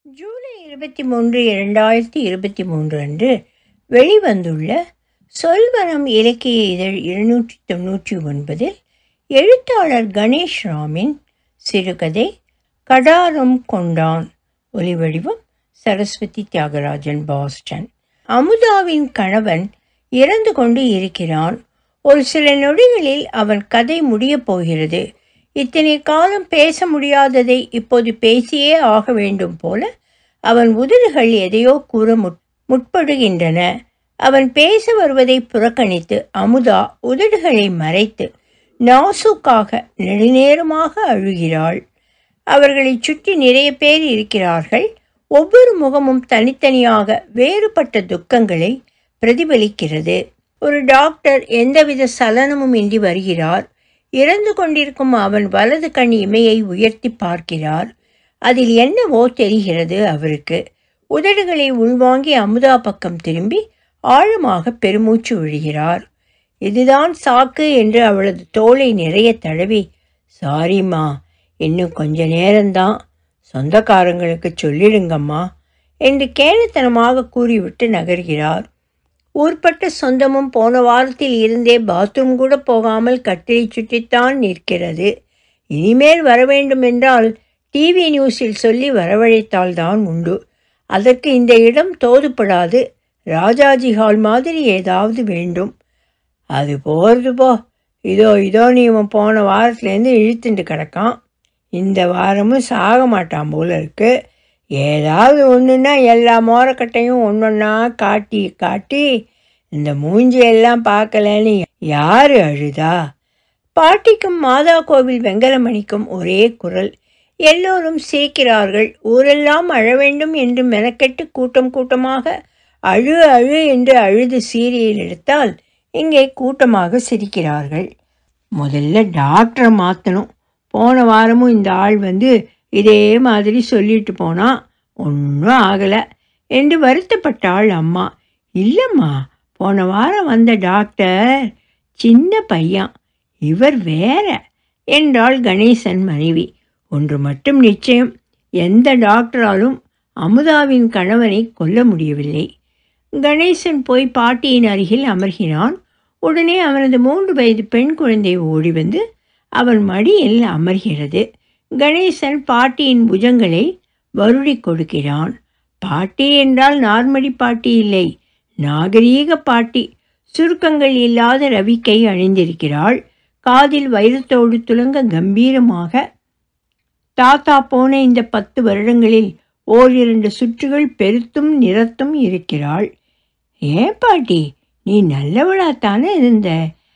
ஜூலை இருபத்தி மூன்று இரண்டாயிரத்தி இருபத்தி மூன்று அன்று வெளிவந்துள்ள சொல்வனம் இலக்கிய இதழ் இருநூற்றி தொண்ணூற்றி ஒன்பதில் எழுத்தாளர் கணேஷ் ராமின் சிறுகதை கடாரம் கொண்டான் ஒலிவடிவம் சரஸ்வதி தியாகராஜன் பாஸ்டன் அமுதாவின் கணவன் இறந்து கொண்டு இருக்கிறான் ஒரு சில நொடிகளில் அவன் கதை முடியப் போகிறது இத்தனை காலம் பேச முடியாததை இப்போது பேசியே ஆக வேண்டும் போல அவன் உதடுகள் எதையோ கூற முற் முற்படுகின்றன அவன் பேச வருவதை புறக்கணித்து அமுதா உதடுகளை மறைத்து நாசுக்காக நெடுநேரமாக அழுகிறாள் அவர்களை சுற்றி நிறைய பேர் இருக்கிறார்கள் ஒவ்வொரு முகமும் தனித்தனியாக வேறுபட்ட துக்கங்களை பிரதிபலிக்கிறது ஒரு டாக்டர் எந்தவித சலனமும் இன்றி வருகிறார் இறந்து கொண்டிருக்கும் அவன் வலது கண் இமையை உயர்த்தி பார்க்கிறார் அதில் என்னவோ தெரிகிறது அவருக்கு உதடுகளை உள்வாங்கி அமுதா பக்கம் திரும்பி ஆழமாக பெருமூச்சு விழுகிறார் இதுதான் சாக்கு என்று அவளது தோலை நிறைய தடவி சாரிம்மா இன்னும் கொஞ்ச நேரம்தான் சொந்தக்காரங்களுக்கு சொல்லிடுங்கம்மா என்று கேலத்தனமாக கூறிவிட்டு நகர்கிறார் ஊர்பட்ட சொந்தமும் போன வாரத்தில் இருந்தே பாத்ரூம் கூட போகாமல் கட்டிலை சுற்றித்தான் நிற்கிறது இனிமேல் வர வேண்டும் என்றால் டிவி நியூஸில் சொல்லி வரவழைத்தால்தான் உண்டு அதற்கு இந்த இடம் தோதுப்படாது ராஜாஜி ஹால் மாதிரி ஏதாவது வேண்டும் அது போகிறது போ இதோ இதோ நீ இவன் போன வாரத்துலேருந்து இழுத்துட்டு கிடக்கான் இந்த வாரமும் சாக மாட்டான் போல இருக்கு ஏதாவது ஒன்றுன்னா எல்லா மோரக்கட்டையும் ஒன்றொன்னா காட்டி காட்டி இந்த மூஞ்சியெல்லாம் பார்க்கலன்னு யார் அழுதா பாட்டிக்கும் மாதா கோவில் வெங்கலமணிக்கும் ஒரே குரல் எல்லோரும் சிரிக்கிறார்கள் ஊரெல்லாம் அழ வேண்டும் என்று மெனக்கெட்டு கூட்டம் கூட்டமாக அழு அழு என்று அழுது சீரியல் எடுத்தால் இங்கே கூட்டமாக சிரிக்கிறார்கள் முதல்ல டாக்டரை மாற்றணும் போன வாரமும் இந்த ஆள் வந்து இதே மாதிரி சொல்லிட்டு போனா ஒன்றும் ஆகலை என்று வருத்தப்பட்டாள் அம்மா இல்லைம்மா போன வாரம் வந்த டாக்டர் சின்ன பையன் இவர் வேற என்றாள் கணேசன் மனைவி ஒன்று மட்டும் நிச்சயம் எந்த டாக்டராலும் அமுதாவின் கணவனை கொல்ல முடியவில்லை கணேசன் போய் பாட்டியின் அருகில் அமர்கிறான் உடனே அவனது மூன்று வயது பெண் குழந்தை ஓடி வந்து அவன் மடியில் அமர்கிறது கணேசன் பாட்டியின் புஜங்களை வருடி கொடுக்கிறான் பாட்டி என்றால் நார்மடி பாட்டி இல்லை நாகரீக பாட்டி சுருக்கங்கள் இல்லாத ரவிக்கை அணிந்திருக்கிறாள் காதில் வைரத்தோடு துலங்க கம்பீரமாக தாத்தா போன இந்த பத்து வருடங்களில் ஓரிரண்டு சுற்றுகள் பெருத்தும் நிறத்தும் இருக்கிறாள் ஏன் பாட்டி நீ நல்லவளாத்தானே இருந்த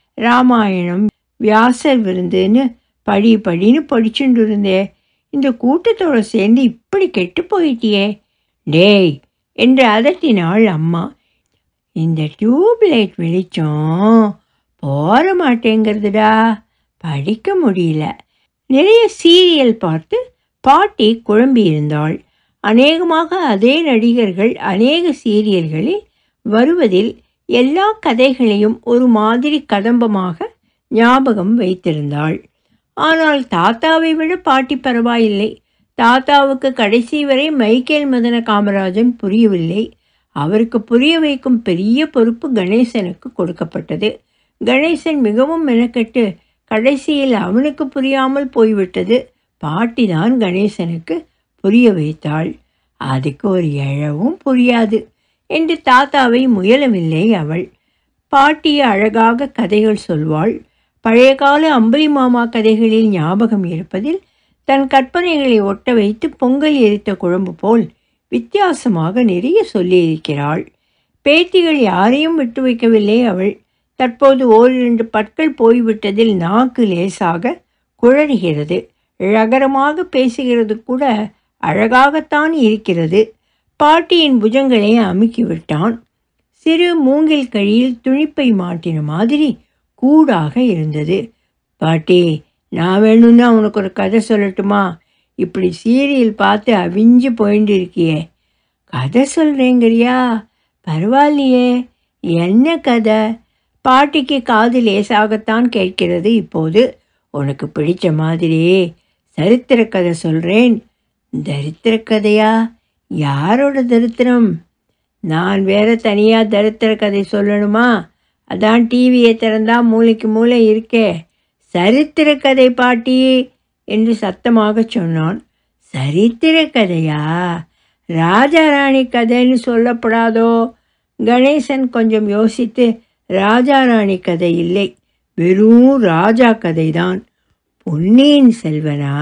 ராமாயணம் வியாசர் விருந்துன்னு படி படின்னு படிச்சுட்டு இருந்தே இந்த கூட்டத்தோட சேர்ந்து இப்படி கெட்டு போயிட்டியே டேய் என்று அதட்டினாள் அம்மா இந்த டியூப் லைட் வெளிச்சம் போற மாட்டேங்கிறதுடா படிக்க முடியல நிறைய சீரியல் பார்த்து பாட்டி குழம்பியிருந்தாள் அநேகமாக அதே நடிகர்கள் அநேக சீரியல்களில் வருவதில் எல்லா கதைகளையும் ஒரு மாதிரி கதம்பமாக ஞாபகம் வைத்திருந்தாள் ஆனால் தாத்தாவை விட பாட்டி பரவாயில்லை தாத்தாவுக்கு கடைசி வரை மைக்கேல் மதன காமராஜன் புரியவில்லை அவருக்கு புரிய வைக்கும் பெரிய பொறுப்பு கணேசனுக்கு கொடுக்கப்பட்டது கணேசன் மிகவும் மெனக்கெட்டு கடைசியில் அவனுக்கு புரியாமல் போய்விட்டது பாட்டி தான் கணேசனுக்கு புரிய வைத்தாள் அதுக்கு ஒரு எழவும் புரியாது என்று தாத்தாவை முயலவில்லை அவள் பாட்டி அழகாக கதைகள் சொல்வாள் பழைய கால அம்பலி மாமா கதைகளில் ஞாபகம் இருப்பதில் தன் கற்பனைகளை ஒட்ட வைத்து பொங்கல் எரித்த குழம்பு போல் வித்தியாசமாக நிறைய சொல்லியிருக்கிறாள் பேத்திகள் யாரையும் விட்டு வைக்கவில்லை அவள் தற்போது ஓரிரண்டு பற்கள் போய்விட்டதில் நாக்கு லேசாக குழறுகிறது ழகரமாக பேசுகிறது கூட அழகாகத்தான் இருக்கிறது பாட்டியின் புஜங்களை அமுக்கிவிட்டான் சிறு மூங்கில் கழியில் துணிப்பை மாட்டின மாதிரி கூடாக இருந்தது பாட்டி நான் வேணும்னா உனக்கு ஒரு கதை சொல்லட்டுமா இப்படி சீரியல் பார்த்து அவிஞ்சு போயிட்டு இருக்கியே கதை சொல்கிறேங்கிறியா பரவாயில்லையே என்ன கதை பாட்டிக்கு காது லேசாகத்தான் கேட்கிறது இப்போது உனக்கு பிடிச்ச மாதிரி சரித்திர கதை சொல்கிறேன் தரித்திர கதையா யாரோட தரித்திரம் நான் வேற தனியாக தரித்திர கதை சொல்லணுமா அதான் டிவியை திறந்தா மூளைக்கு மூளை இருக்கே சரித்திர கதை பாட்டி என்று சத்தமாக சொன்னான் சரித்திர கதையா ராஜாராணி கதைன்னு சொல்லப்படாதோ கணேசன் கொஞ்சம் யோசித்து ராஜாராணி கதை இல்லை வெறும் ராஜா கதைதான் பொன்னியின் செல்வனா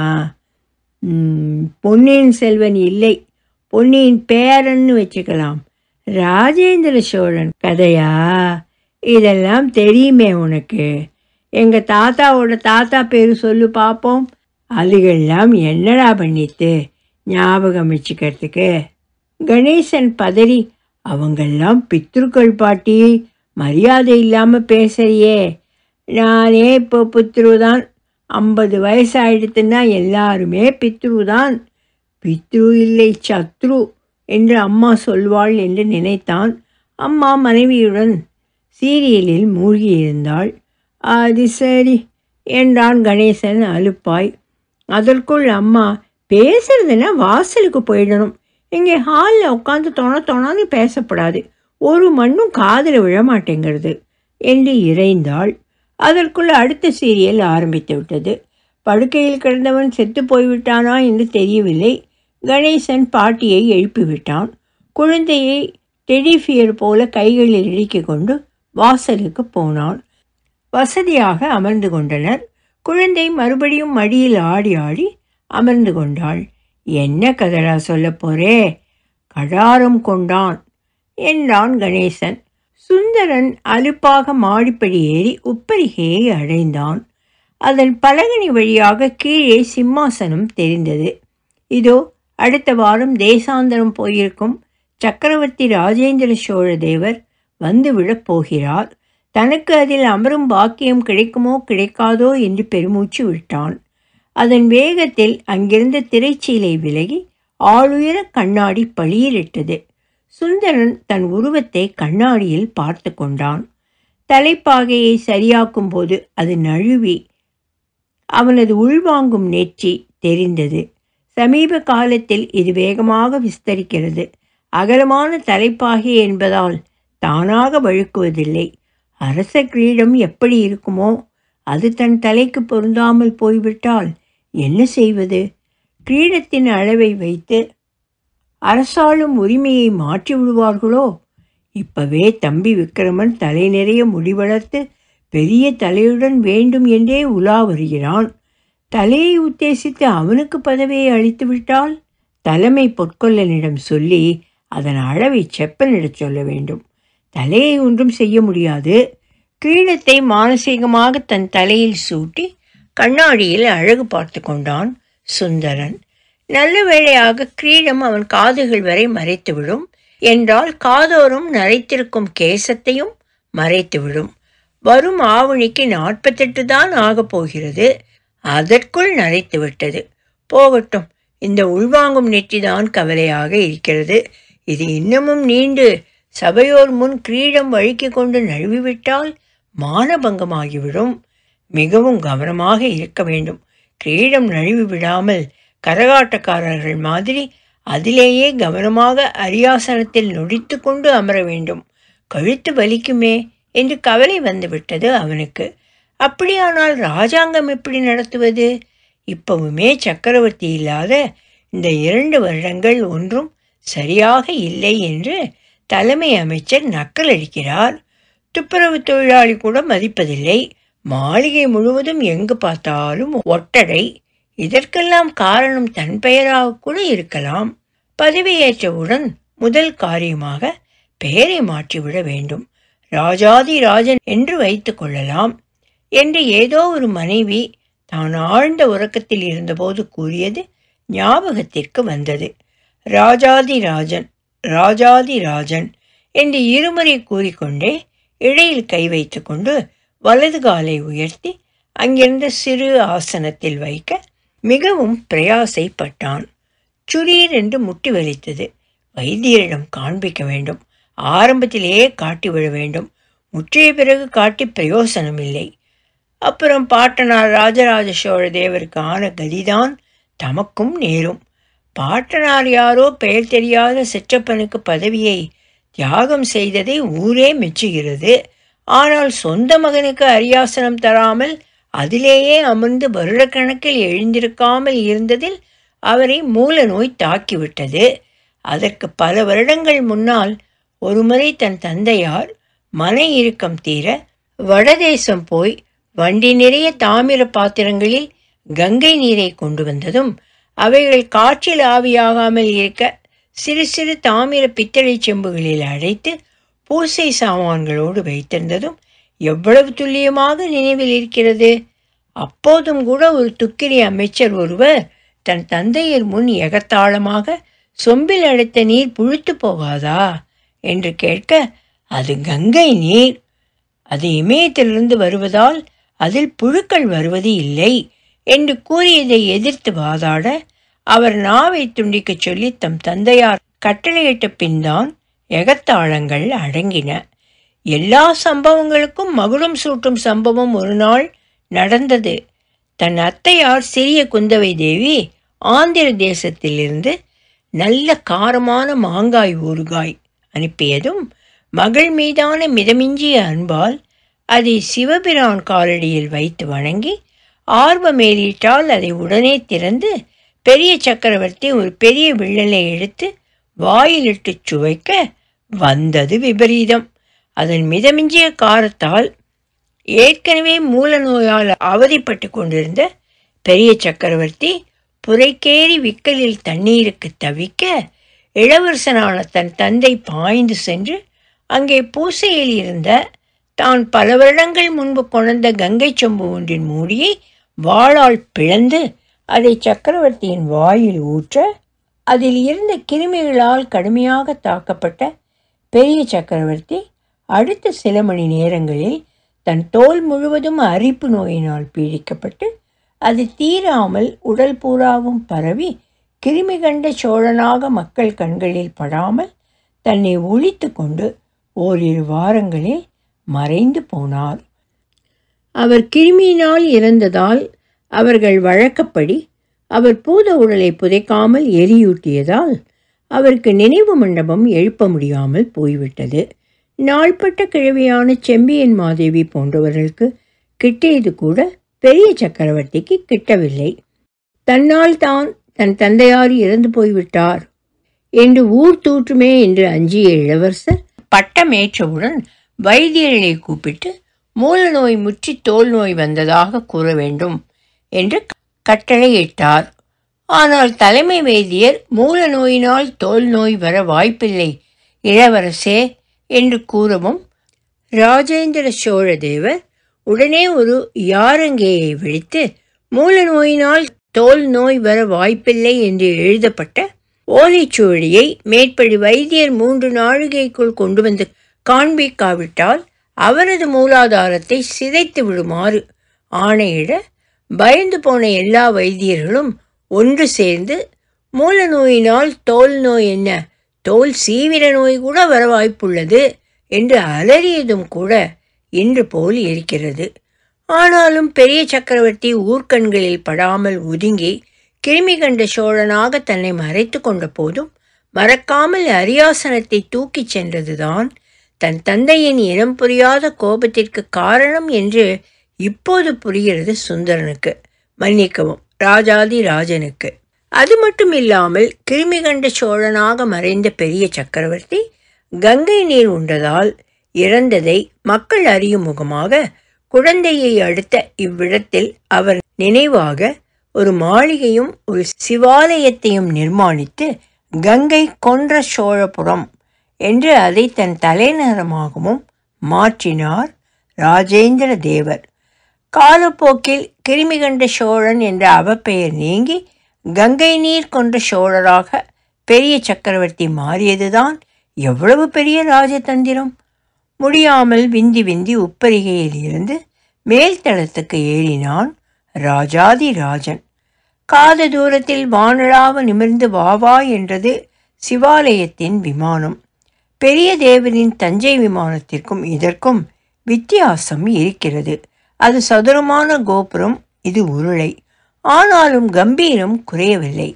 ம், பொன்னியின் செல்வன் இல்லை பொன்னியின் பேரன்னு வச்சுக்கலாம் ராஜேந்திர சோழன் கதையா இதெல்லாம் தெரியுமே உனக்கு எங்கள் தாத்தாவோட தாத்தா பேர் சொல்லு பார்ப்போம் அதுகெல்லாம் என்னடா பண்ணித்து ஞாபகம் வச்சுக்கிறதுக்கு கணேசன் பதறி அவங்கெல்லாம் பித்ருக்கள் பாட்டி மரியாதை இல்லாமல் பேசுறியே நானே இப்போ பித்ரு தான் ஐம்பது வயசாயிடுத்துன்னா எல்லாருமே பித்ரு தான் பித்ரு இல்லை சத்ரு என்று அம்மா சொல்வாள் என்று நினைத்தான் அம்மா மனைவியுடன் சீரியலில் மூழ்கியிருந்தாள் அது சரி என்றான் கணேசன் அலுப்பாய் அதற்குள் அம்மா பேசுறதுன்னா வாசலுக்கு போயிடணும் இங்கே ஹாலில் உட்காந்து தொண தொணான்னு பேசப்படாது ஒரு மண்ணும் காதில் விழ மாட்டேங்கிறது என்று இறைந்தாள் அதற்குள் அடுத்த சீரியல் ஆரம்பித்து விட்டது படுக்கையில் கிடந்தவன் செத்து போய்விட்டானா என்று தெரியவில்லை கணேசன் பாட்டியை எழுப்பிவிட்டான் குழந்தையை டெடிஃபியர் போல கைகளில் இழுக்கிக் கொண்டு வாசலுக்கு போனான் வசதியாக அமர்ந்து கொண்டனர் குழந்தை மறுபடியும் மடியில் ஆடி ஆடி அமர்ந்து கொண்டாள் என்ன கதடா சொல்லப் போறே கடாரம் கொண்டான் என்றான் கணேசன் சுந்தரன் அலுப்பாக மாடிப்படி ஏறி உப்பரிகையை அடைந்தான் அதன் பலகனி வழியாக கீழே சிம்மாசனம் தெரிந்தது இதோ அடுத்த வாரம் தேசாந்தரம் போயிருக்கும் சக்கரவர்த்தி ராஜேந்திர சோழ தேவர் வந்துவிடப் போகிறார் தனக்கு அதில் அமரும் பாக்கியம் கிடைக்குமோ கிடைக்காதோ என்று பெருமூச்சு விட்டான் அதன் வேகத்தில் அங்கிருந்த திரைச்சீலை விலகி ஆளுயர கண்ணாடி பளியிலிட்டது சுந்தரன் தன் உருவத்தை கண்ணாடியில் பார்த்து கொண்டான் தலைப்பாகையை சரியாக்கும் போது அது நழுவி அவனது உள்வாங்கும் நெற்றி தெரிந்தது சமீப காலத்தில் இது வேகமாக விஸ்தரிக்கிறது அகலமான தலைப்பாகை என்பதால் தானாக வழுக்குவதில்லை அரச கிரீடம் எப்படி இருக்குமோ அது தன் தலைக்கு பொருந்தாமல் போய்விட்டால் என்ன செய்வது கிரீடத்தின் அளவை வைத்து அரசாளும் உரிமையை மாற்றி விடுவார்களோ இப்பவே தம்பி விக்கிரமன் தலை நிறைய முடி வளர்த்து பெரிய தலையுடன் வேண்டும் என்றே உலா வருகிறான் தலையை உத்தேசித்து அவனுக்கு பதவியை அளித்து விட்டால் தலைமை பொற்கொல்லனிடம் சொல்லி அதன் அளவை செப்பனிடச் சொல்ல வேண்டும் தலையை ஒன்றும் செய்ய முடியாது கிரீடத்தை மானசீகமாக தன் தலையில் சூட்டி கண்ணாடியில் அழகு பார்த்து கொண்டான் சுந்தரன் நல்ல வேளையாக கிரீடம் அவன் காதுகள் வரை மறைத்துவிடும் என்றால் காதோறும் நரைத்திருக்கும் கேசத்தையும் மறைத்துவிடும் வரும் ஆவணிக்கு நாற்பத்தெட்டு தான் ஆகப் போகிறது அதற்குள் நரைத்து விட்டது போகட்டும் இந்த உள்வாங்கும் நெற்றிதான் கவலையாக இருக்கிறது இது இன்னமும் நீண்டு சபையோர் முன் கிரீடம் வழுக்கி கொண்டு நழுவிவிட்டால் மானபங்கமாகிவிடும் மிகவும் கவனமாக இருக்க வேண்டும் கிரீடம் நழுவி விடாமல் கரகாட்டக்காரர்கள் மாதிரி அதிலேயே கவனமாக அரியாசனத்தில் நொடித்து கொண்டு அமர வேண்டும் கழுத்து வலிக்குமே என்று கவலை வந்துவிட்டது அவனுக்கு அப்படியானால் ராஜாங்கம் எப்படி நடத்துவது இப்பவுமே சக்கரவர்த்தி இல்லாத இந்த இரண்டு வருடங்கள் ஒன்றும் சரியாக இல்லை என்று தலைமை அமைச்சர் நக்கல் அடிக்கிறார் துப்புரவு தொழிலாளி கூட மதிப்பதில்லை மாளிகை முழுவதும் எங்கு பார்த்தாலும் ஒட்டடை இதற்கெல்லாம் காரணம் தன் பெயராக கூட இருக்கலாம் பதவியேற்றவுடன் முதல் காரியமாக பெயரை மாற்றிவிட வேண்டும் ராஜாதி ராஜன் என்று வைத்துக் கொள்ளலாம் என்று ஏதோ ஒரு மனைவி தான் ஆழ்ந்த உறக்கத்தில் இருந்தபோது கூறியது ஞாபகத்திற்கு வந்தது ராஜாதி ராஜன் ராஜாதி ராஜன் என்று இருமுறை கூறிக்கொண்டே இடையில் கை வைத்துக்கொண்டு வலது காலை உயர்த்தி அங்கிருந்த சிறு ஆசனத்தில் வைக்க மிகவும் பிரயாசைப்பட்டான் சுரீர் என்று முட்டி வலித்தது வைத்தியரிடம் காண்பிக்க வேண்டும் ஆரம்பத்திலேயே காட்டி விட வேண்டும் முற்றிய பிறகு காட்டி பிரயோசனம் இல்லை அப்புறம் பாட்டனார் ராஜராஜ சோழ தேவருக்கு ஆன கதிதான் தமக்கும் நேரும் பாட்டனார் யாரோ பெயர் தெரியாத சிற்றப்பனுக்கு பதவியை தியாகம் செய்ததை ஊரே மெச்சுகிறது ஆனால் சொந்த மகனுக்கு அரியாசனம் தராமல் அதிலேயே அமர்ந்து வருடக்கணக்கில் எழுந்திருக்காமல் இருந்ததில் அவரை மூல நோய் தாக்கிவிட்டது அதற்கு பல வருடங்கள் முன்னால் ஒருமுறை தன் தந்தையார் மன இறுக்கம் தீர வடதேசம் போய் வண்டி நிறைய தாமிர பாத்திரங்களில் கங்கை நீரை கொண்டு வந்ததும் அவைகள் காற்றில் ஆவியாகாமல் இருக்க சிறு சிறு தாமிர பித்தளை செம்புகளில் அடைத்து பூசை சாமான்களோடு வைத்திருந்ததும் எவ்வளவு துல்லியமாக நினைவில் இருக்கிறது அப்போதும் கூட ஒரு துக்கிரி அமைச்சர் ஒருவர் தன் தந்தையர் முன் எகத்தாளமாக சொம்பில் அடைத்த நீர் புழுத்து போகாதா என்று கேட்க அது கங்கை நீர் அது இமயத்திலிருந்து வருவதால் அதில் புழுக்கள் வருவது இல்லை என்று கூறியதை எதிர்த்து வாதாட அவர் நாவை துண்டிக்கச் சொல்லி தம் தந்தையார் கட்டளையிட்ட பின்தான் எகத்தாளங்கள் அடங்கின எல்லா சம்பவங்களுக்கும் மகுடம் சூட்டும் சம்பவம் ஒரு நாள் நடந்தது தன் அத்தையார் சிறிய குந்தவை தேவி ஆந்திர தேசத்திலிருந்து நல்ல காரமான மாங்காய் ஊறுகாய் அனுப்பியதும் மகள் மீதான மிதமிஞ்சிய அன்பால் அதை சிவபிரான் காலடியில் வைத்து வணங்கி ஆர்வமேலிட்டால் அதை உடனே திறந்து பெரிய சக்கரவர்த்தி ஒரு பெரிய விள்ளலை எடுத்து வாயிலிட்டு சுவைக்க வந்தது விபரீதம் அதன் மிதமிஞ்சிய காரத்தால் ஏற்கனவே மூல நோயால் அவதிப்பட்டு கொண்டிருந்த பெரிய சக்கரவர்த்தி புரைக்கேறி விக்கலில் தண்ணீருக்கு தவிக்க இளவரசனான தன் தந்தை பாய்ந்து சென்று அங்கே பூசையில் இருந்த தான் பல வருடங்கள் முன்பு கொணர்ந்த கங்கை சொம்பு ஒன்றின் மூடியை வாளால் பிளந்து அதை சக்கரவர்த்தியின் வாயில் ஊற்ற அதில் இருந்த கிருமிகளால் கடுமையாக தாக்கப்பட்ட பெரிய சக்கரவர்த்தி அடுத்த சில மணி நேரங்களில் தன் தோல் முழுவதும் அரிப்பு நோயினால் பீடிக்கப்பட்டு அது தீராமல் உடல் பூராவும் பரவி கிருமி கண்ட சோழனாக மக்கள் கண்களில் படாமல் தன்னை ஒழித்து கொண்டு ஓரிரு வாரங்களில் மறைந்து போனார் அவர் கிருமியினால் இறந்ததால் அவர்கள் வழக்கப்படி அவர் பூத உடலை புதைக்காமல் எரியூட்டியதால் அவருக்கு நினைவு மண்டபம் எழுப்ப முடியாமல் போய்விட்டது நாள்பட்ட கிழவியான செம்பியன் மாதேவி போன்றவர்களுக்கு கிட்டியது கூட பெரிய சக்கரவர்த்திக்கு கிட்டவில்லை தன்னால் தான் தன் தந்தையார் இறந்து போய்விட்டார் என்று ஊர் தூற்றுமே என்று அஞ்சிய இளவரசர் பட்டமேற்றவுடன் வைத்தியர்களை கூப்பிட்டு மூல நோய் முற்றி தோல் நோய் வந்ததாக கூற வேண்டும் என்று கட்டளையிட்டார் ஆனால் தலைமை வைத்தியர் மூல நோயினால் தோல் நோய் வர வாய்ப்பில்லை இளவரசே என்று கூறவும் ராஜேந்திர சோழ தேவர் உடனே ஒரு யாரங்கேயை விழித்து மூல நோயினால் தோல் நோய் வர வாய்ப்பில்லை என்று எழுதப்பட்ட ஓலைச்சுவடியை மேற்படி வைத்தியர் மூன்று நாழிகைக்குள் கொண்டு வந்து காண்பிக்காவிட்டால் அவரது மூலாதாரத்தை சிதைத்து விடுமாறு ஆணையிட பயந்து போன எல்லா வைத்தியர்களும் ஒன்று சேர்ந்து மூல நோயினால் தோல் நோய் என்ன தோல் சீவிர நோய் கூட வர வாய்ப்புள்ளது என்று அலறியதும் கூட இன்று போல் இருக்கிறது ஆனாலும் பெரிய சக்கரவர்த்தி ஊர்க்கண்களில் படாமல் ஒதுங்கி கிருமி கண்ட சோழனாக தன்னை மறைத்து கொண்ட போதும் மறக்காமல் அரியாசனத்தை தூக்கிச் சென்றதுதான் தன் தந்தையின் இனம் புரியாத கோபத்திற்கு காரணம் என்று இப்போது புரிகிறது சுந்தரனுக்கு மன்னிக்கவும் ராஜாதி ராஜனுக்கு அது மட்டும் இல்லாமல் கிருமி கண்ட சோழனாக மறைந்த பெரிய சக்கரவர்த்தி கங்கை நீர் உண்டதால் இறந்ததை மக்கள் அறியும் முகமாக குழந்தையை அடுத்த இவ்விடத்தில் அவர் நினைவாக ஒரு மாளிகையும் ஒரு சிவாலயத்தையும் நிர்மாணித்து கங்கை கொன்ற சோழபுரம் என்று அதை தன் தலைநகரமாகவும் மாற்றினார் ராஜேந்திர தேவர் காலப்போக்கில் கிருமிகண்ட சோழன் என்ற அவப்பெயர் நீங்கி கங்கை நீர் கொன்ற சோழராக பெரிய சக்கரவர்த்தி மாறியதுதான் எவ்வளவு பெரிய ராஜதந்திரம் முடியாமல் விந்தி விந்தி உப்பரிகையில் இருந்து மேல்தளத்துக்கு ஏறினான் ராஜாதி ராஜன் காத தூரத்தில் வானளாவ நிமிர்ந்து வாவா என்றது சிவாலயத்தின் விமானம் பெரிய தேவரின் தஞ்சை விமானத்திற்கும் இதற்கும் வித்தியாசம் இருக்கிறது அது சதுரமான கோபுரம் இது உருளை ஆனாலும் கம்பீரம் குறையவில்லை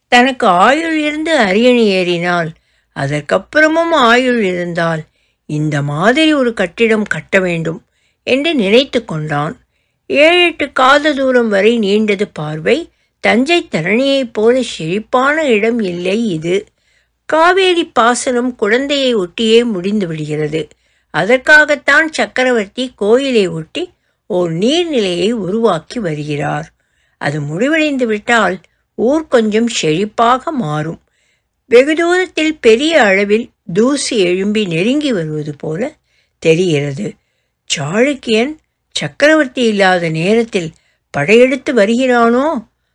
தனக்கு ஆயுள் இருந்து அரியணை ஏறினால் அதற்கப்புறமும் ஆயுள் இருந்தால் இந்த மாதிரி ஒரு கட்டிடம் கட்ட வேண்டும் என்று நினைத்து கொண்டான் ஏழு எட்டு காத தூரம் வரை நீண்டது பார்வை தஞ்சை தரணியைப் போல செழிப்பான இடம் இல்லை இது காவேரி பாசனம் குழந்தையை ஒட்டியே முடிந்து விடுகிறது அதற்காகத்தான் சக்கரவர்த்தி கோயிலை ஒட்டி ஓர் நீர்நிலையை உருவாக்கி வருகிறார் அது முடிவடைந்து விட்டால் ஊர் கொஞ்சம் செழிப்பாக மாறும் வெகு தூரத்தில் பெரிய அளவில் தூசி எழும்பி நெருங்கி வருவது போல தெரிகிறது சாளுக்கியன் சக்கரவர்த்தி இல்லாத நேரத்தில் படையெடுத்து வருகிறானோ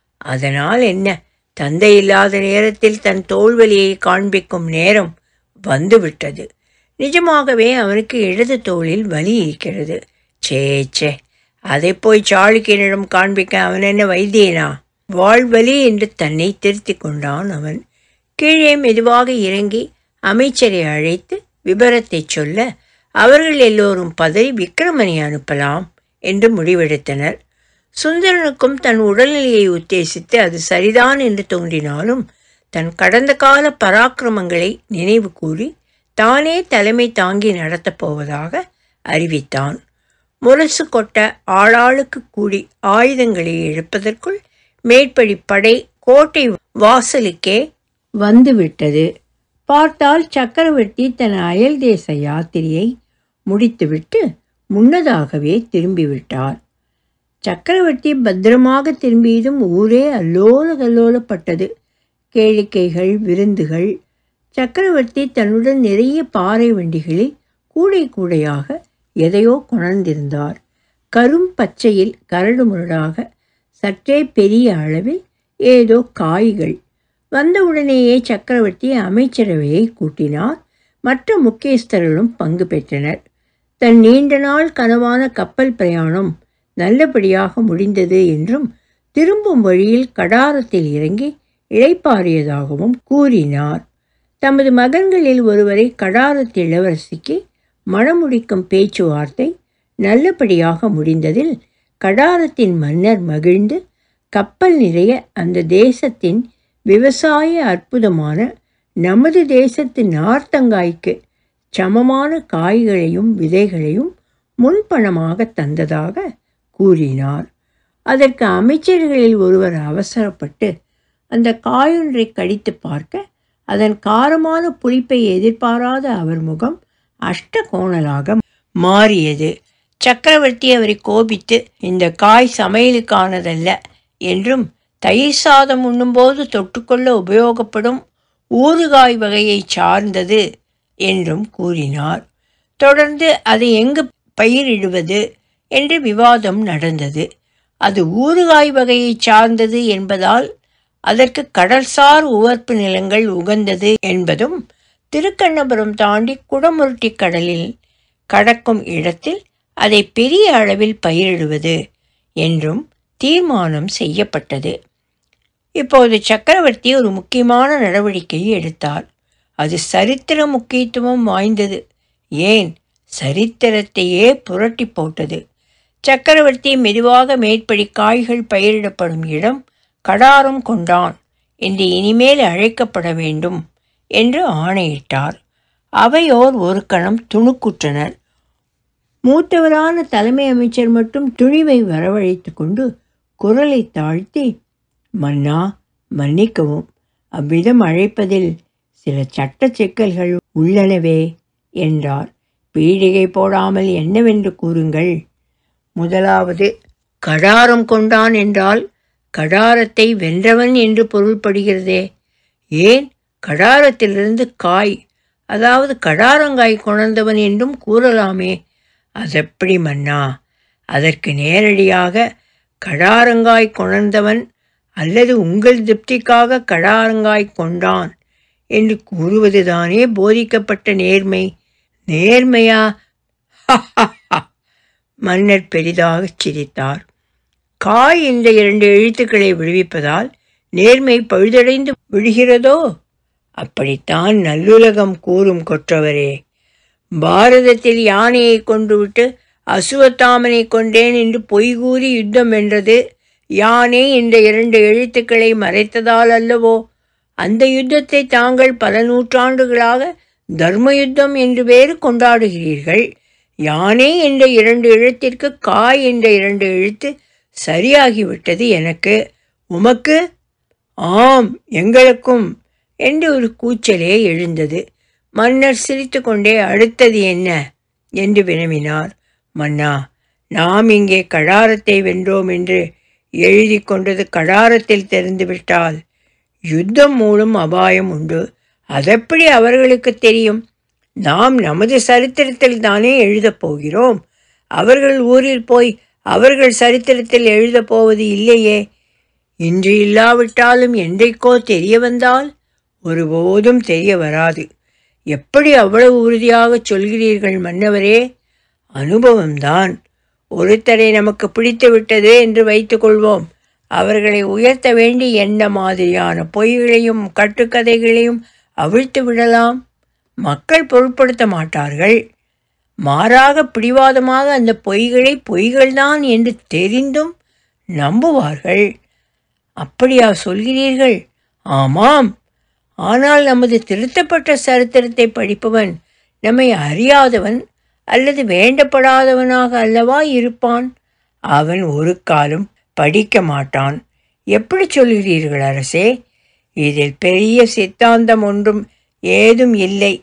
அதனால் என்ன தந்தை இல்லாத நேரத்தில் தன் தோல்வலியை காண்பிக்கும் நேரம் வந்துவிட்டது நிஜமாகவே அவனுக்கு இடது தோளில் வலி இருக்கிறது சே சே அதை போய் சாளுக்கியனிடம் காண்பிக்க அவன் என்ன வைத்தியனா வாழ்வலி என்று தன்னை திருத்திக் கொண்டான் அவன் கீழே மெதுவாக இறங்கி அமைச்சரை அழைத்து விபரத்தை சொல்ல அவர்கள் எல்லோரும் பதறி விக்ரமனை அனுப்பலாம் என்று முடிவெடுத்தனர் சுந்தரனுக்கும் தன் உடல்நிலையை உத்தேசித்து அது சரிதான் என்று தோன்றினாலும் தன் கடந்த கால பராக்கிரமங்களை நினைவு கூறி தானே தலைமை தாங்கி நடத்தப் போவதாக அறிவித்தான் முரசு கொட்ட ஆளாளுக்கு கூடி ஆயுதங்களை இழுப்பதற்குள் மேற்படி படை கோட்டை வாசலுக்கே வந்துவிட்டது பார்த்தால் சக்கரவர்த்தி தன் அயல் தேச யாத்திரையை முடித்துவிட்டு முன்னதாகவே திரும்பிவிட்டார் சக்கரவர்த்தி பத்திரமாக திரும்பியதும் ஊரே அல்லோல கல்லோலப்பட்டது கேளிக்கைகள் விருந்துகள் சக்கரவர்த்தி தன்னுடன் நிறைய பாறை வண்டிகளில் கூடை கூடையாக எதையோ கொணர்ந்திருந்தார் கரும் பச்சையில் கரடு முரடாக சற்றே பெரிய அளவில் ஏதோ காய்கள் வந்தவுடனேயே சக்கரவர்த்தி அமைச்சரவையை கூட்டினார் மற்ற முக்கியஸ்தர்களும் பங்கு பெற்றனர் தன் நீண்ட நாள் கனவான கப்பல் பிரயாணம் நல்லபடியாக முடிந்தது என்றும் திரும்பும் வழியில் கடாரத்தில் இறங்கி இளைப்பாறியதாகவும் கூறினார் தமது மகன்களில் ஒருவரை கடாரத்து இளவரசிக்கு மணமுடிக்கும் பேச்சுவார்த்தை நல்லபடியாக முடிந்ததில் கடாரத்தின் மன்னர் மகிழ்ந்து கப்பல் நிறைய அந்த தேசத்தின் விவசாய அற்புதமான நமது தேசத்து நார்த்தங்காய்க்கு சமமான காய்களையும் விதைகளையும் முன்பணமாக தந்ததாக கூறினார் அதற்கு அமைச்சர்களில் ஒருவர் அவசரப்பட்டு அந்த காயொன்றை கடித்து பார்க்க அதன் காரமான புளிப்பை எதிர்பாராத அவர் முகம் அஷ்ட கோணலாக மாறியது சக்கரவர்த்தி அவரை கோபித்து இந்த காய் சமையலுக்கானதல்ல என்றும் தயிர் சாதம் உண்ணும்போது தொட்டுக்கொள்ள உபயோகப்படும் ஊறுகாய் வகையை சார்ந்தது என்றும் கூறினார் தொடர்ந்து அதை எங்கு பயிரிடுவது என்று விவாதம் நடந்தது அது ஊறுகாய் வகையை சார்ந்தது என்பதால் அதற்கு கடல்சார் உவர்ப்பு நிலங்கள் உகந்தது என்பதும் திருக்கண்ணபுரம் தாண்டி குடமுருட்டி கடலில் கடக்கும் இடத்தில் அதை பெரிய அளவில் பயிரிடுவது என்றும் தீர்மானம் செய்யப்பட்டது இப்போது சக்கரவர்த்தி ஒரு முக்கியமான நடவடிக்கையை எடுத்தார் அது சரித்திர முக்கியத்துவம் வாய்ந்தது ஏன் சரித்திரத்தையே புரட்டி போட்டது சக்கரவர்த்தி மெதுவாக மேற்படி காய்கள் பயிரிடப்படும் இடம் கடாரம் கொண்டான் என்று இனிமேல் அழைக்கப்பட வேண்டும் என்று ஆணையிட்டார் அவையோர் ஒரு கணம் துணுக்குற்றனர் மூத்தவரான தலைமை அமைச்சர் மட்டும் துணிவை வரவழைத்து கொண்டு குரலை தாழ்த்தி மன்னா மன்னிக்கவும் அவ்விதம் அழைப்பதில் சில சட்ட சிக்கல்கள் உள்ளனவே என்றார் பீடிகை போடாமல் என்னவென்று கூறுங்கள் முதலாவது கடாரம் கொண்டான் என்றால் கடாரத்தை வென்றவன் என்று பொருள்படுகிறதே ஏன் கடாரத்திலிருந்து காய் அதாவது கடாரங்காய் கொணர்ந்தவன் என்றும் கூறலாமே அதெப்படி மன்னா அதற்கு நேரடியாக கடாரங்காய் கொணர்ந்தவன் அல்லது உங்கள் திருப்திக்காக கடாரங்காய் கொண்டான் என்று கூறுவதுதானே போதிக்கப்பட்ட நேர்மை நேர்மையா மன்னர் பெரிதாகச் சிரித்தார் காய் இந்த இரண்டு எழுத்துக்களை விடுவிப்பதால் நேர்மை பழுதடைந்து விடுகிறதோ அப்படித்தான் நல்லுலகம் கூறும் கொற்றவரே பாரதத்தில் யானையை கொன்றுவிட்டு அசுவத்தாமனை கொண்டேன் என்று பொய் கூறி யுத்தம் வென்றது யானை இந்த இரண்டு எழுத்துக்களை மறைத்ததால் அல்லவோ அந்த யுத்தத்தை தாங்கள் பல நூற்றாண்டுகளாக தர்ம யுத்தம் என்று வேறு கொண்டாடுகிறீர்கள் யானை என்ற இரண்டு எழுத்திற்கு காய் என்ற இரண்டு எழுத்து சரியாகிவிட்டது எனக்கு உமக்கு ஆம் எங்களுக்கும் என்று ஒரு கூச்சலே எழுந்தது மன்னர் சிரித்துக்கொண்டே அடுத்தது என்ன என்று வினவினார் மன்னா நாம் இங்கே கடாரத்தை வென்றோம் என்று எழுதி கொண்டது கடாரத்தில் தெரிந்துவிட்டால் யுத்தம் மூலம் அபாயம் உண்டு அதெப்படி அவர்களுக்கு தெரியும் நாம் நமது சரித்திரத்தில் தானே எழுதப் போகிறோம் அவர்கள் ஊரில் போய் அவர்கள் சரித்திரத்தில் எழுதப் போவது இல்லையே இன்று இல்லாவிட்டாலும் என்றைக்கோ தெரிய வந்தால் ஒருபோதும் தெரிய வராது எப்படி அவ்வளவு உறுதியாக சொல்கிறீர்கள் மன்னவரே அனுபவம்தான் ஒருத்தரை நமக்கு பிடித்து விட்டது என்று வைத்துக்கொள்வோம் அவர்களை உயர்த்த வேண்டி என்ன மாதிரியான பொய்களையும் கட்டுக்கதைகளையும் அவிழ்த்து விடலாம் மக்கள் பொருட்படுத்த மாட்டார்கள் மாறாக பிடிவாதமாக அந்த பொய்களை பொய்கள்தான் என்று தெரிந்தும் நம்புவார்கள் அப்படியா சொல்கிறீர்கள் ஆமாம் ஆனால் நமது திருத்தப்பட்ட சரித்திரத்தை படிப்பவன் நம்மை அறியாதவன் அல்லது வேண்டப்படாதவனாக அல்லவா இருப்பான் அவன் ஒரு காலம் படிக்க மாட்டான் எப்படி சொல்கிறீர்கள் அரசே இதில் பெரிய சித்தாந்தம் ஒன்றும் ஏதும் இல்லை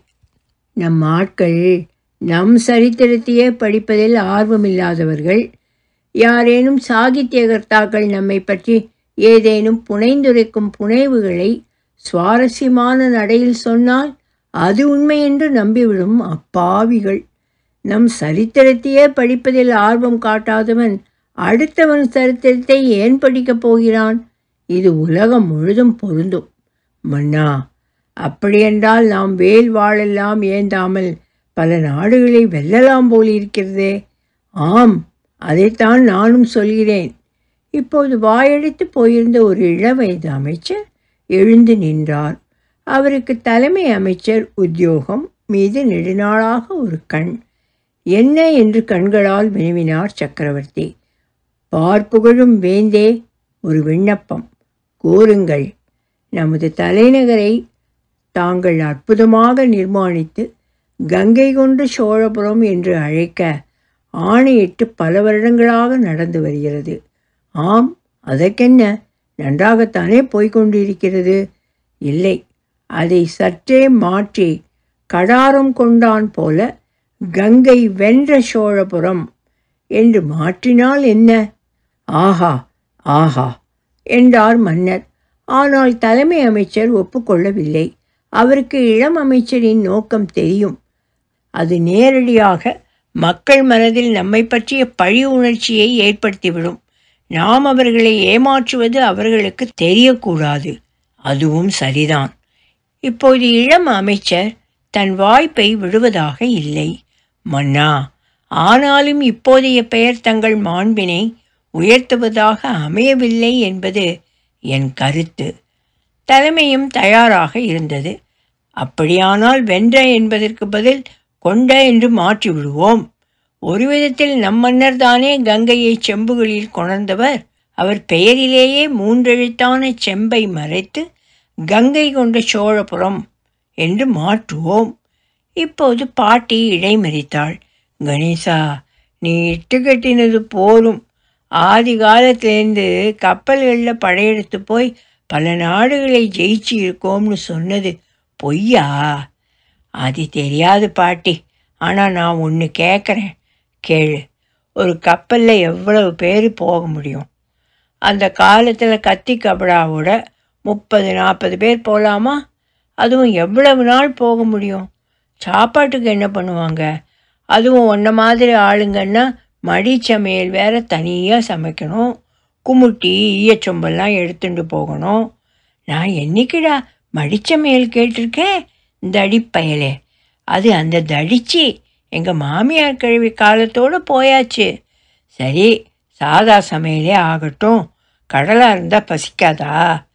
நம் ஆட்கள் நம் சரித்திரத்தையே படிப்பதில் ஆர்வமில்லாதவர்கள் யாரேனும் சாகித்யகர்த்தாக்கள் நம்மை பற்றி ஏதேனும் புனைந்துரைக்கும் புனைவுகளை சுவாரஸ்யமான நடையில் சொன்னால் அது உண்மை என்று நம்பிவிடும் அப்பாவிகள் நம் சரித்திரத்தையே படிப்பதில் ஆர்வம் காட்டாதவன் அடுத்தவன் சரித்திரத்தை ஏன் படிக்கப் போகிறான் இது உலகம் முழுதும் பொருந்தும் மன்னா அப்படியென்றால் நாம் வேல் வாழெல்லாம் ஏந்தாமல் பல நாடுகளை வெல்லலாம் போலிருக்கிறதே ஆம் அதைத்தான் நானும் சொல்கிறேன் இப்போது வாயெடுத்து போயிருந்த ஒரு இளவயது அமைச்சர் எழுந்து நின்றார் அவருக்கு தலைமை அமைச்சர் உத்தியோகம் மீது நெடுநாளாக ஒரு கண் என்ன என்று கண்களால் வினவினார் சக்கரவர்த்தி பார்ப்புகழும் வேந்தே ஒரு விண்ணப்பம் கூறுங்கள் நமது தலைநகரை தாங்கள் அற்புதமாக நிர்மாணித்து கங்கை கொண்டு சோழபுரம் என்று அழைக்க ஆணையிட்டு பல வருடங்களாக நடந்து வருகிறது ஆம் அதற்கென்ன நன்றாகத்தானே போய்கொண்டிருக்கிறது இல்லை அதை சற்றே மாற்றி கடாரம் கொண்டான் போல கங்கை வென்ற சோழபுரம் என்று மாற்றினால் என்ன ஆஹா ஆஹா என்றார் மன்னர் ஆனால் தலைமை அமைச்சர் ஒப்புக்கொள்ளவில்லை அவருக்கு இளம் அமைச்சரின் நோக்கம் தெரியும் அது நேரடியாக மக்கள் மனதில் நம்மை பற்றிய பழி உணர்ச்சியை ஏற்படுத்திவிடும் நாம் அவர்களை ஏமாற்றுவது அவர்களுக்கு தெரியக்கூடாது அதுவும் சரிதான் இப்போது இளம் அமைச்சர் தன் வாய்ப்பை விடுவதாக இல்லை மன்னா ஆனாலும் இப்போதைய பெயர் தங்கள் மாண்பினை உயர்த்துவதாக அமையவில்லை என்பது என் கருத்து தலைமையும் தயாராக இருந்தது அப்படியானால் வென்ற என்பதற்கு பதில் கொண்ட என்று மாற்றி விடுவோம் ஒரு விதத்தில் நம் மன்னர் தானே கங்கையை செம்புகளில் கொணர்ந்தவர் அவர் பெயரிலேயே மூன்றெழுத்தான செம்பை மறைத்து கங்கை கொண்ட சோழபுரம் என்று மாற்றுவோம் இப்போது பாட்டி இடைமறித்தாள் கணேசா நீ இட்டு கட்டினது போரும் ஆதி காலத்திலேருந்து கப்பல்களில் படையெடுத்து போய் பல நாடுகளை ஜெயிச்சு இருக்கோம்னு சொன்னது பொய்யா அது தெரியாது பாட்டி ஆனால் நான் ஒன்று கேட்குறேன் கேளு ஒரு கப்பலில் எவ்வளவு பேர் போக முடியும் அந்த காலத்தில் கத்தி கபடாவோட முப்பது நாற்பது பேர் போகலாமா அதுவும் எவ்வளவு நாள் போக முடியும் சாப்பாட்டுக்கு என்ன பண்ணுவாங்க அதுவும் ஒன்றை மாதிரி ஆளுங்கன்னா மடி சமையல் வேற தனியாக சமைக்கணும் குமுட்டி ஈயச்சொம்பெல்லாம் எடுத்துட்டு போகணும் நான் என்னைக்குடா மடிச்சமையல் கேட்டிருக்கேன் தடிப்பயலே அது அந்த தடிச்சு எங்கள் மாமியார் கழுவி காலத்தோடு போயாச்சு சரி சாதா சமையலே ஆகட்டும் கடலாக இருந்தால் பசிக்காதா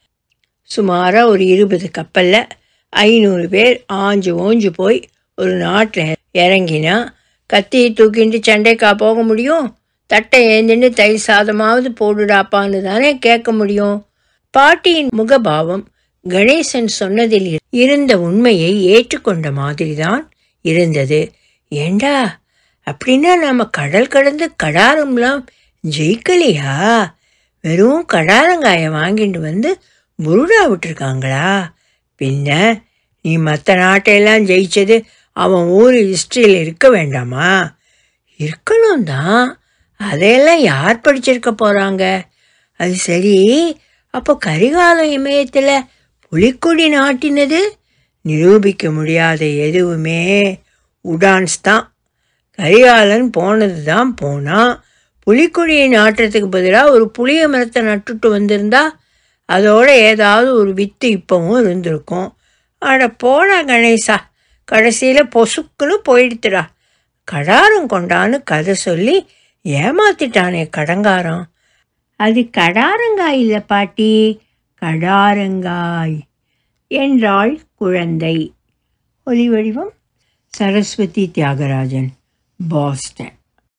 சுமாராக ஒரு இருபது கப்பலில் ஐநூறு பேர் ஆஞ்சு ஓஞ்சு போய் ஒரு நாட்டில் இறங்கினா கத்தியை தூக்கிட்டு சண்டைக்கா போக முடியும் தட்டை ஏந்தின்னு தயிர் சாதமாவது போடுடாப்பான்னு தானே கேட்க முடியும் பாட்டியின் முகபாவம் கணேசன் சொன்னதில் இருந்த உண்மையை ஏற்றுக்கொண்ட மாதிரிதான் இருந்தது ஏண்டா அப்படின்னா நாம கடல் கடந்து கடாரம்லாம் ஜெயிக்கலையா வெறும் கடாரங்காயை வாங்கிட்டு வந்து புருடா விட்டுருக்காங்களா பின்ன நீ மற்ற நாட்டையெல்லாம் ஜெயிச்சது அவன் ஊர் ஹிஸ்ட்ரியில் இருக்க வேண்டாமா இருக்கணும் தான் அதையெல்லாம் யார் படிச்சிருக்க போகிறாங்க அது சரி அப்போ கரிகால இமயத்தில் புலிக்கொடி நாட்டினது நிரூபிக்க முடியாத எதுவுமே உடான்ஸ் தான் கரிகாலன் போனது தான் போனான் புலிக்கொடியை நாட்டுறதுக்கு பதிலாக ஒரு புளிய மரத்தை நட்டுட்டு வந்திருந்தா அதோட ஏதாவது ஒரு வித்து இப்பவும் இருந்திருக்கும் அட போடா கணேசா கடைசியில் பொசுக்குன்னு போயிடுத்துடா கடாரம் கொண்டான்னு கதை சொல்லி ஏமாத்திட்டானே கடங்காரம் அது கடாரங்காய் இல்லை பாட்டி கடாரங்காய் என்றாள் குழந்தை ஒலி வடிவம் சரஸ்வதி தியாகராஜன் பாஸ்டன்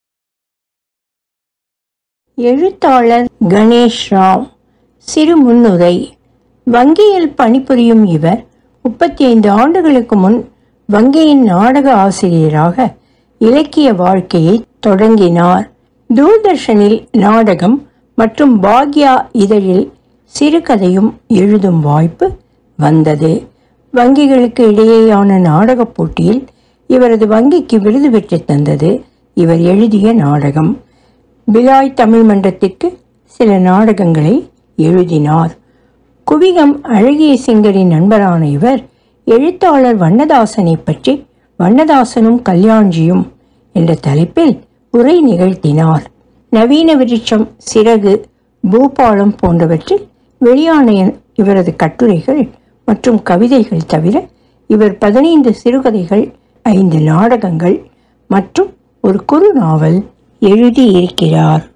எழுத்தாளர் கணேஷ் ராவ் சிறு முன்னுரை வங்கியில் பணிபுரியும் இவர் முப்பத்தி ஐந்து ஆண்டுகளுக்கு முன் வங்கியின் நாடக ஆசிரியராக இலக்கிய வாழ்க்கையை தொடங்கினார் தூர்தர்ஷனில் நாடகம் மற்றும் பாக்யா இதழில் சிறுகதையும் எழுதும் வாய்ப்பு வந்தது வங்கிகளுக்கு இடையேயான நாடகப் போட்டியில் இவரது வங்கிக்கு விருது பெற்று தந்தது இவர் எழுதிய நாடகம் பிலாய் தமிழ் மன்றத்திற்கு சில நாடகங்களை எழுதினார் குவிகம் அழகிய சிங்கரின் நண்பரான இவர் எழுத்தாளர் வண்ணதாசனை பற்றி வண்ணதாசனும் கல்யாண்ஜியும் என்ற தலைப்பில் உரை நிகழ்த்தினார் நவீன விருட்சம் சிறகு பூபாலம் போன்றவற்றில் வெளியான இவரது கட்டுரைகள் மற்றும் கவிதைகள் தவிர இவர் பதினைந்து சிறுகதைகள் ஐந்து நாடகங்கள் மற்றும் ஒரு குறு நாவல் எழுதியிருக்கிறார்